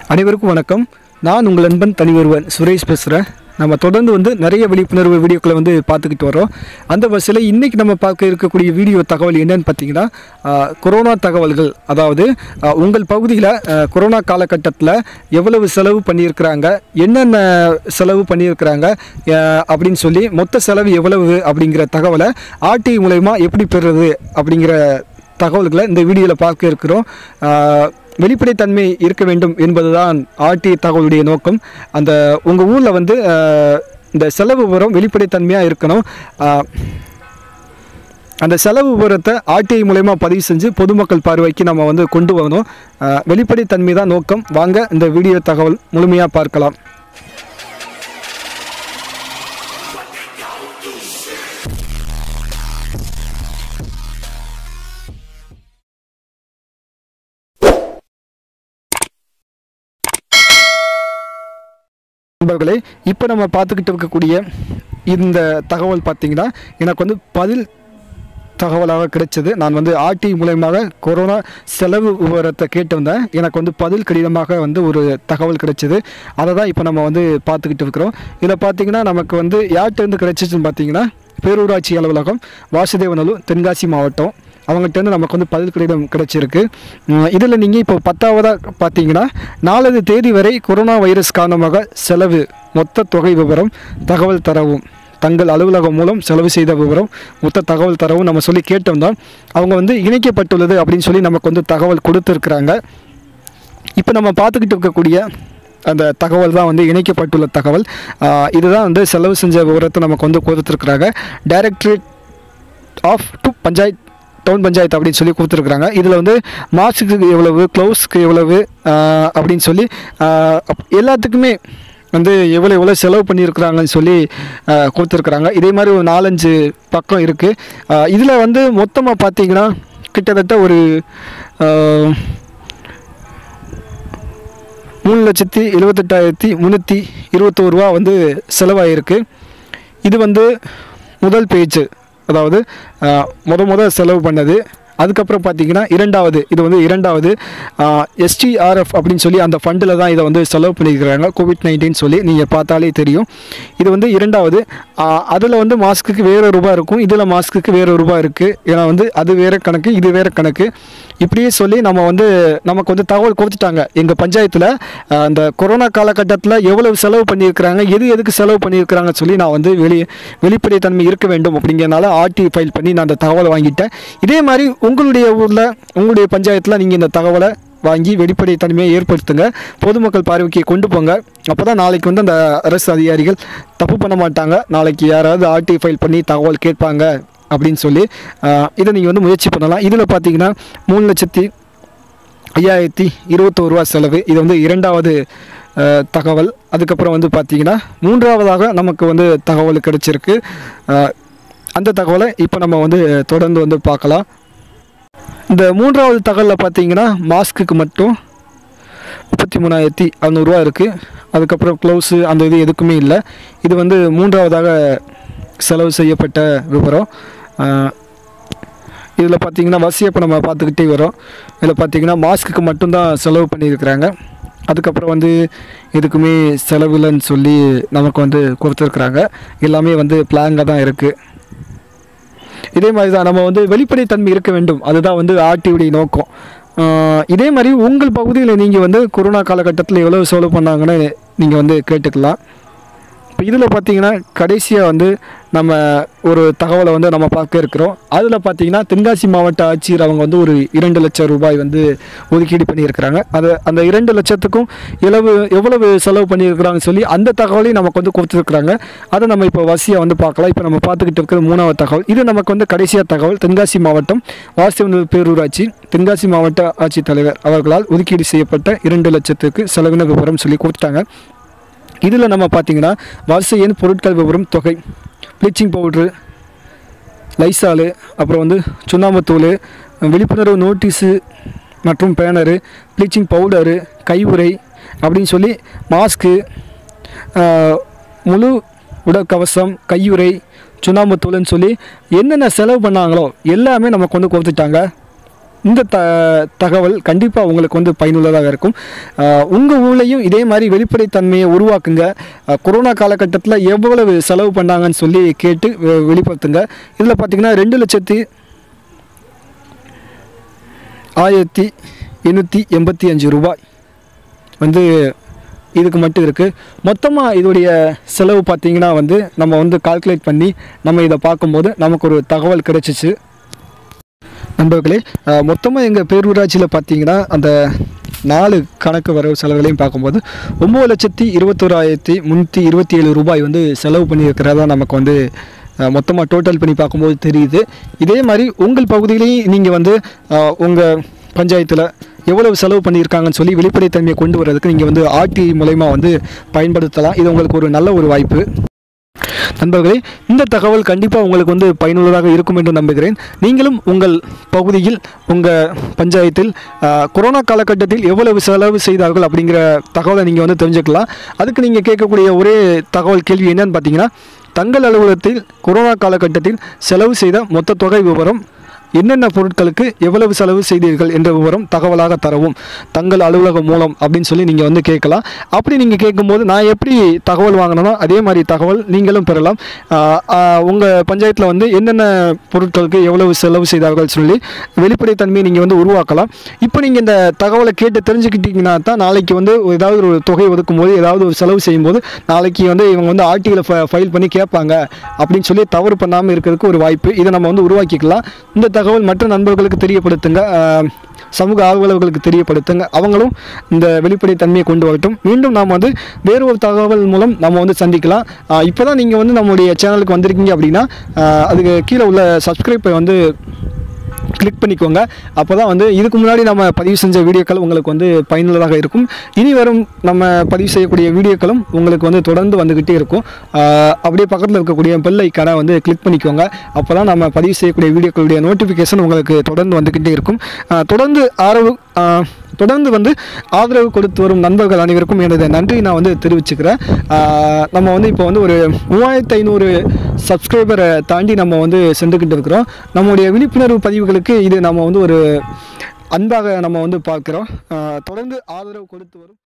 அனைவருக்கும் வணக்கம் நான் உங்கள் நண்பன் தனி ஒருவன் சுரேஷ் பேசுகிறேன் நம்ம தொடர்ந்து வந்து நிறைய விழிப்புணர்வு வீடியோக்களை வந்து பார்த்துக்கிட்டு வரோம் அந்த வரிசையில் இன்றைக்கி நம்ம பார்க்க இருக்கக்கூடிய வீடியோ தகவல் என்னன்னு பார்த்தீங்கன்னா ஆஹ், கொரோனா தகவல்கள் அதாவது ஆஹ், உங்கள் பகுதியில் ஆஹ், கொரோனா காலகட்டத்தில் எவ்வளவு செலவு பண்ணியிருக்கிறாங்க என்னென்ன செலவு பண்ணியிருக்கிறாங்க ஆஹ், அப்படின்னு சொல்லி மொத்த செலவு எவ்வளவு அப்படிங்கிற தகவலை ஆர்டி மூலயமா எப்படி பெறுறது அப்படிங்கிற தகவல்களை இந்த வீடியோவில் பார்க்க இருக்கிறோம் ஆஹ், வெளிப்படைத்தன்மை இருக்க வேண்டும் என்பதுதான் ஆர்டி தகவலுடைய நோக்கம் அந்த உங்கள் ஊரில் வந்து ஆஹ், இந்த செலவு விவரம் வெளிப்படைத்தன்மையாக இருக்கணும் ஆஹ், அந்த செலவு விவரத்தை ஆர்டிஐ மூலயமா பதிவு செஞ்சு பொதுமக்கள் பார்வைக்கு நம்ம வந்து கொண்டு வரணும் ஆஹ், வெளிப்படைத்தன்மை தான் நோக்கம் வாங்க இந்த வீடியோ தகவல் முழுமையாக பார்க்கலாம் நண்பர்களே இப்போ நம்ம பார்த்துக்கிட்டு இருக்கக்கூடிய இந்த தகவல் பார்த்தீங்கன்னா எனக்கு வந்து பதில் தகவலாக கிடைச்சது நான் வந்து ஆர்டி மூலயமாக கொரோனா செலவு விவரத்தை கேட்டு வந்தேன் எனக்கு வந்து பதில் கடிதமாக வந்து ஒரு தகவல் கிடைச்சது அதை தான் இப்போ நம்ம வந்து பார்த்துக்கிட்டு இருக்கிறோம் இதில் பார்த்தீங்கன்னா நமக்கு வந்து யார்கிட்டேருந்து கிடைச்சிச்சுன்னு பார்த்தீங்கன்னா பேரூராட்சி அலுவலகம் வாசுதேவநல்லூர் தென்காசி மாவட்டம் அவங்ககிட்டருந்து நமக்கு வந்து பதில் கடிதம் கிடைச்சிருக்கு இதில் நீங்கள் இப்போ பத்தாவதாக பார்த்தீங்கன்னா நாலது தேதி வரை கொரோனா வைரஸ் காரணமாக செலவு மொத்த தொகை விவரம் தகவல் தரவும் தங்கள் அலுவலகம் மூலம் செலவு செய்த விவரம் மொத்த தகவல் தரவும் நம்ம சொல்லி கேட்டோம் தான் அவங்க வந்து இணைக்கப்பட்டுள்ளது அப்படின்னு சொல்லி நமக்கு வந்து தகவல் கொடுத்துருக்குறாங்க இப்போ நம்ம பார்த்துக்கிட்டு இருக்கக்கூடிய அந்த தகவல் தான் வந்து இணைக்கப்பட்டுள்ள தகவல் ஆஹ் இதுதான் வந்து செலவு செஞ்ச விவரத்தை நமக்கு வந்து கொடுத்துருக்குறாங்க டைரக்டரேட் ஆஃப் டு பஞ்சாயத் டவுன் பஞ்சாயத்து அப்படின்னு சொல்லி கொடுத்துருக்குறாங்க இதில் வந்து மாஸ்க்கு எவ்வளவு க்ளவுஸ்க்கு எவ்வளவு ஆஹ் அப்படின்னு சொல்லி ஆஹ் அப்- எல்லாத்துக்குமே வந்து எவ்வளோ எவ்வளோ செலவு பண்ணியிருக்கிறாங்கன்னு சொல்லி ஆஹ் கொடுத்துருக்குறாங்க இதே மாதிரி ஒரு நாலஞ்சு பக்கம் இருக்குது இதில் வந்து மொத்தமாக பார்த்தீங்கன்னா கிட்டத்தட்ட ஒரு ஆஹ், மூணு லட்சத்தி எழுபத்தெட்டாயிரத்தி முந்நூற்றி இருபத்தோரு ரூபா வந்து செலவாயிருக்கு இது வந்து முதல் பேஜ் அதாவது ஆஹ், முத முத செலவு பண்ணது அதுக்கப்புறம் பார்த்தீங்கன்னா இரண்டாவது இது வந்து இரண்டாவது எஸ்டிஆர்எஃப் அப்படின்னு சொல்லி அந்த ஃபண்டில் தான் இதை வந்து செலவு பண்ணியிருக்கிறாங்க கோவிட் நைன்டீன் சொல்லி நீங்கள் பார்த்தாலே தெரியும் இது வந்து இரண்டாவது அதில் வந்து மாஸ்க்குக்கு வேறு ரூபாய் இருக்கும் இதில் மாஸ்க்குக்கு வேறு ரூபாய் இருக்குது ஏன்னா வந்து அது வேறு கணக்கு இது வேறு கணக்கு இப்படியே சொல்லி நம்ம வந்து நமக்கு வந்து தகவல் கொடுத்துட்டாங்க எங்கள் பஞ்சாயத்தில் அந்த கொரோனா காலகட்டத்தில் எவ்வளவு செலவு பண்ணியிருக்கிறாங்க எது எதுக்கு செலவு பண்ணியிருக்கிறாங்கன்னு சொல்லி நான் வந்து வெளி வெளிப்படைத்தன்மை இருக்க வேண்டும் அப்படிங்கிறனால ஆர்டி ஃபைல் பண்ணி நான் அந்த தகவலை வாங்கிட்டேன் இதே மாதிரி உங்களுடைய ஊரில் உங்களுடைய பஞ்சாயத்தில் நீங்கள் இந்த தகவலை வாங்கி வெளிப்படைத்தன்மையை ஏற்படுத்துங்க பொதுமக்கள் பார்வைக்கு கொண்டு போங்க அப்போ தான் நாளைக்கு வந்து அந்த அரசு அதிகாரிகள் தப்பு பண்ண மாட்டாங்க நாளைக்கு யாராவது ஆர்டி ஃபைல் பண்ணி தகவல் கேட்பாங்க அப்படின்னு சொல்லி ஆஹ், இதை நீங்கள் வந்து முயற்சி பண்ணலாம் இதில் பார்த்தீங்கன்னா மூணு லட்சத்தி ஐயாயிரத்தி இருபத்தோரு ரூபா செலவு இது வந்து இரண்டாவது அஹ், தகவல் அதுக்கப்புறம் வந்து பார்த்தீங்கன்னா மூன்றாவதாக நமக்கு வந்து தகவல் கிடைச்சிருக்கு அஹ், அந்த தகவலை இப்போ நம்ம வந்து தொடர்ந்து வந்து பார்க்கலாம் இந்த மூன்றாவது தகவலில் பார்த்தீங்கன்னா மாஸ்க்குக்கு மட்டும் முப்பத்தி மூணாயிரத்தி அறநூறுவா இருக்குது அதுக்கப்புறம் க்ளவுஸு அந்த இது எதுக்குமே இல்லை இது வந்து மூன்றாவதாக செலவு செய்யப்பட்ட விவரம் இதில் பார்த்தீங்கன்னா வரிசையை இப்போ நம்ம பார்த்துக்கிட்டே வரோம் இதில் பார்த்தீங்கன்னா மாஸ்க்குக்கு மட்டும்தான் செலவு பண்ணியிருக்கிறாங்க அதுக்கப்புறம் வந்து எதுக்குமே செலவு இல்லைன்னு சொல்லி நமக்கு வந்து கொடுத்துருக்குறாங்க எல்லாமே வந்து பிளாங்காக தான் இருக்குது இதே மாதிரி தான் நம்ம வந்து வெளிப்படைத்தன்மை இருக்க வேண்டும் அதுதான் வந்து ஆர்டியுடைய நோக்கம் ஆஹ் இதே மாதிரி உங்கள் பகுதியில் நீங்கள் வந்து கொரோனா காலகட்டத்தில் எவ்வளோ செலவு பண்ணாங்கன்னு நீங்கள் வந்து கேட்டுக்கலாம் இப்போ இதில் பார்த்தீங்கன்னா கடைசியாக வந்து நம்ம ஒரு தகவலை வந்து நம்ம பார்க்க இருக்கிறோம் அதில் பார்த்தீங்கன்னா தென்காசி மாவட்ட ஆட்சியர் அவங்க வந்து ஒரு இரண்டு லட்சம் ரூபாய் வந்து ஒதுக்கீடு பண்ணியிருக்கிறாங்க அது அந்த இரண்டு லட்சத்துக்கும் எவ்வளவு எவ்வளவு செலவு பண்ணியிருக்கிறாங்கன்னு சொல்லி அந்த தகவலையும் நமக்கு வந்து கொடுத்துருக்குறாங்க அதை நம்ம இப்போ வரிசையாக வந்து பார்க்கலாம் இப்போ நம்ம பார்த்துக்கிட்டு இருக்கிற மூணாவது தகவல் இது நமக்கு வந்து கடைசியாக தகவல் தென்காசி மாவட்டம் வாசிவநல்லூர் பேரூராட்சி தென்காசி மாவட்ட ஆட்சித்தலைவர் அவர்களால் ஒதுக்கீடு செய்யப்பட்ட இரண்டு லட்சத்துக்கு செலவின விவரம் சொல்லி கொடுத்துட்டாங்க இதில் நம்ம பார்த்தீங்கன்னா வரிசை எண் பொருட்கள் விவரம் தொகை ப்ளீச்சிங் பவுட்ரு லைசாலு அப்புறம் வந்து சுண்ணாம்புத்தூள் விழிப்புணர்வு நோட்டீஸு மற்றும் பேனரு ப்ளீச்சிங் பவுடரு கையுறை அப்படின்னு சொல்லி மாஸ்க்கு ஆஹ், முழு உடற்கவசம் கையுறை சுண்ணாம்புத்தூள்னு சொல்லி என்னென்ன செலவு பண்ணாங்களோ எல்லாமே நமக்கு வந்து கொடுத்துட்டாங்க இந்த த தகவல் கண்டிப்பாக உங்களுக்கு வந்து பயனுள்ளதாக இருக்கும் உங்கள் ஊர்லேயும் இதே மாதிரி வெளிப்படைத்தன்மையை உருவாக்குங்க அஹ், கொரோனா காலகட்டத்தில் எவ்வளவு செலவு பண்ணாங்கன்னு சொல்லி கேட்டு வெ- வெளிப்படுத்துங்க இதில் பார்த்தீங்கன்னா ரெண்டு லட்சத்தி ஆயிரத்தி எண்ணூற்றி எண்பத்தி அஞ்சு ரூபாய் வந்து இதுக்கு மட்டும் இருக்குது மொத்தமாக இதோடைய செலவு பார்த்தீங்கன்னா வந்து நம்ம வந்து கால்குலேட் பண்ணி நம்ம இதை பார்க்கும்போது நமக்கு ஒரு தகவல் கிடைச்சிச்சு நண்பர்களே மொத்தமாக எங்கள் பேரூராட்சியில் பார்த்தீங்கன்னா அந்த நாலு கணக்கு வரவு செலவுகளையும் பார்க்கும்போது ஒம்பது லட்சத்தி இருபத்தோராயிரத்தி முந்நூற்றி இருபத்தி ஏழு ரூபாய் வந்து செலவு பண்ணியிருக்கிறதா நமக்கு வந்து மொத்தமாக டோட்டல் பண்ணி பார்க்கும்போது தெரியுது இதே மாதிரி உங்கள் பகுதியிலையும் நீங்கள் வந்து உங்கள் பஞ்சாயத்தில் எவ்வளவு செலவு பண்ணியிருக்காங்கன்னு சொல்லி வெளிப்படைத்தன்மையை கொண்டு வர்றதுக்கு நீங்கள் வந்து ஆர்டி மூலயமா வந்து பயன்படுத்தலாம் இது உங்களுக்கு ஒரு நல்ல ஒரு வாய்ப்பு நண்பர்களே இந்த தகவல் கண்டிப்பாக உங்களுக்கு வந்து பயனுள்ளதாக இருக்கும் என்று நம்புகிறேன் நீங்களும் உங்கள் பகுதியில் உங்கள் பஞ்சாயத்தில் ஆ, கொரோனா காலகட்டத்தில் எவ்வளவு செலவு செய்தார்கள் அப்படிங்கிற தகவலை நீங்கள் வந்து தெரிஞ்சுக்கலாம் அதுக்கு நீங்கள் கேட்கக்கூடிய ஒரே தகவல் கேள்வி என்னன்னு பார்த்தீங்கன்னா தங்கள் அலுவலகத்தில் கொரோனா காலகட்டத்தில் செலவு செய்த மொத்த தொகை விவரம் என்னென்ன பொருட்களுக்கு எவ்வளவு செலவு செய்தீர்கள் என்ற விவரம் தகவலாக தரவும் தங்கள் அலுவலகம் மூலம் அப்படின்னு சொல்லி நீங்கள் வந்து கேட்கலாம் அப்படி நீங்கள் கேட்கும்போது நான் எப்படி தகவல் வாங்கினனோ அதே மாதிரி தகவல் நீங்களும் பெறலாம் உங்கள் பஞ்சாயத்தில் வந்து என்னென்ன பொருட்களுக்கு எவ்வளவு செலவு செய்தார்கள் சொல்லி வெளிப்படைத்தன்மையை நீங்கள் வந்து உருவாக்கலாம் இப்போ நீங்கள் இந்த தகவலை கேட்டு தெரிஞ்சுக்கிட்டீங்கன்னா தான் நாளைக்கு வந்து ஏதாவது ஒரு தொகை ஒதுக்கும் போது ஏதாவது ஒரு செலவு செய்யும்போது நாளைக்கு வந்து இவங்க வந்து ஆர்டிகளை ஃபைல் பண்ணி கேட்பாங்க அப்படின்னு சொல்லி தவறு பண்ணாமல் இருக்கிறதுக்கு ஒரு வாய்ப்பு இதை நம்ம வந்து உருவாக்கிக்கலாம் இந்த தகவல் மற்ற நண்பர்களுக்கு தெரியப்படுத்துங்க ஆஹ், சமூக ஆர்வலர்களுக்கு தெரியப்படுத்துங்க அவங்களும் இந்த வெளிப்படைத்தன்மையை கொண்டு வரட்டும் மீண்டும் நாம் வந்து வேறு ஒரு தகவல் மூலம் நம்ம வந்து சந்திக்கலாம் இப்போ தான் நீங்கள் வந்து நம்மளுடைய சேனலுக்கு வந்திருக்கீங்க அப்படின்னா ஆஹ், அதுக்கு கீழே உள்ள சப்ஸ்கிரைப்பை வந்து கிளிக் பண்ணிக்கோங்க அப்போ தான் வந்து இதுக்கு முன்னாடி நம்ம பதிவு செஞ்ச வீடியோக்கள் உங்களுக்கு வந்து பயனுள்ளதாக இருக்கும் இனி வரும் நம்ம பதிவு செய்யக்கூடிய வீடியோக்களும் உங்களுக்கு வந்து தொடர்ந்து வந்துக்கிட்டே இருக்கும் ஆஹ் அப்படியே பக்கத்தில் இருக்கக்கூடிய பெல் ஐக்கானை வந்து கிளிக் பண்ணிக்கோங்க அப்போ தான் நம்ம பதிவு செய்யக்கூடிய வீடியோக்களுடைய நோட்டிஃபிகேஷன் உங்களுக்கு தொடர்ந்து வந்துக்கிட்டே இருக்கும் ஆஹ் தொடர்ந்து ஆதரவு ஆஹ் தொடர்ந்து வந்து ஆதரவு கொடுத்து வரும் நண்பர்கள் அனைவருக்கும் எனது நன்றி நான் வந்து தெரிவிச்சுக்கிறேன் ஆஹ் நம்ம வந்து இப்போ வந்து ஒரு மூவாயிரத்து ஐநூறு சப்ஸ்கிரைபரை தாண்டி நம்ம வந்து சென்றுக்கிட்டு இருக்கிறோம் நம்முடைய விழிப்புணர்வு பதிவுகளுக்கு இது நம்ம வந்து ஒரு அன்பாக நம்ம வந்து பார்க்குறோம் ஆஹ் தொடர்ந்து ஆதரவு கொடுத்து வரும்